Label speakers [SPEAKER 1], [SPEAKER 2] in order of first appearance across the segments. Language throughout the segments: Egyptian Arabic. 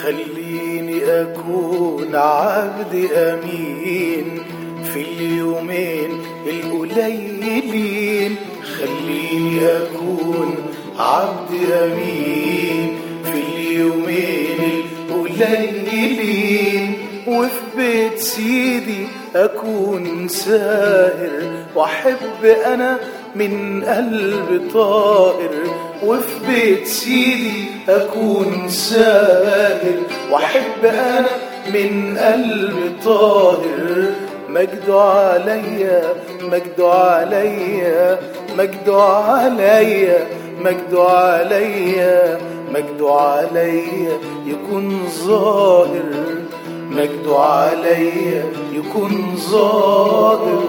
[SPEAKER 1] خليني أكون عبد أمين في اليومين القليلين خليني أكون عبد أمين في اليومين القليلين وفي بيت سيدي أكون ساهر وأحب أنا من قلب طائر وفي بيت سيدي أكون ساهر وأحب أنا من قلب طاهر مجد عليا مجد عليا مجد عليا مجد عليا مجد عليا يكون ظاهر مجد عليا يكون ظاهر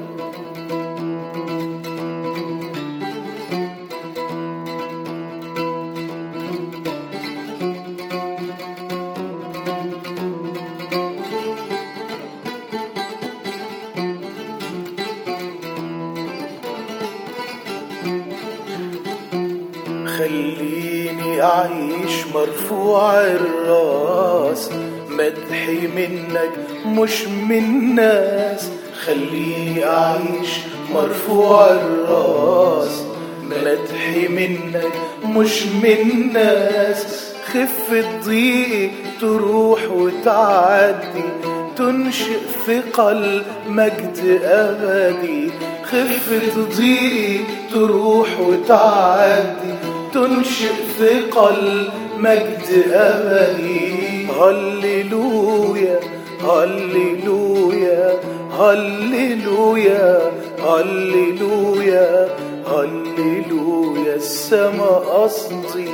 [SPEAKER 1] خليني أعيش مرفوع الراس مدحي منك مش من ناس خليني أعيش مرفوع الراس مدحي منك مش من ناس خفة ضيقي تروح وتعدي تنشئ ثقل مجد أبدي خفة ضيقي تروح وتعدي تنشئ ثقل مجد أبدي هللويا هللويا هللويا هللويا هللويا السما قصدي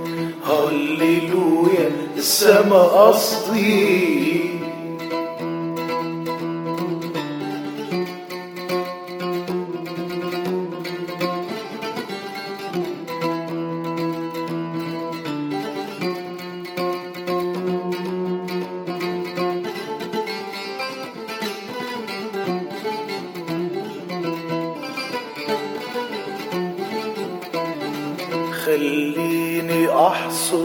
[SPEAKER 1] هللويا السما قصدي خليني احصد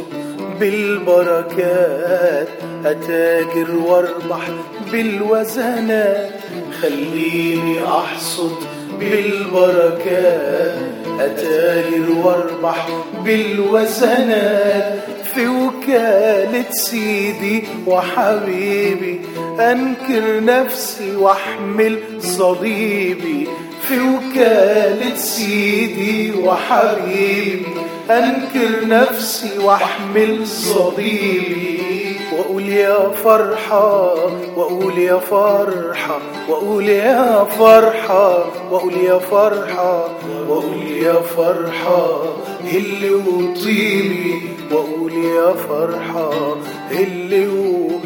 [SPEAKER 1] بالبركات اتاجر واربح بالوزنات خليني احصد بالبركات اتاجر واربح بالوزنات في وكالة سيدي وحبيبي أنكر نفسي وأحمل صليبي في وكالة سيدي وحبيبي أنكر نفسي وأحمل صليبي وأقول يا فرحة وأقول يا فرحة وأقول يا فرحة وأقول يا فرحة وأقول يا فرحة هلي وطيبي وأقول يا فرحة هلي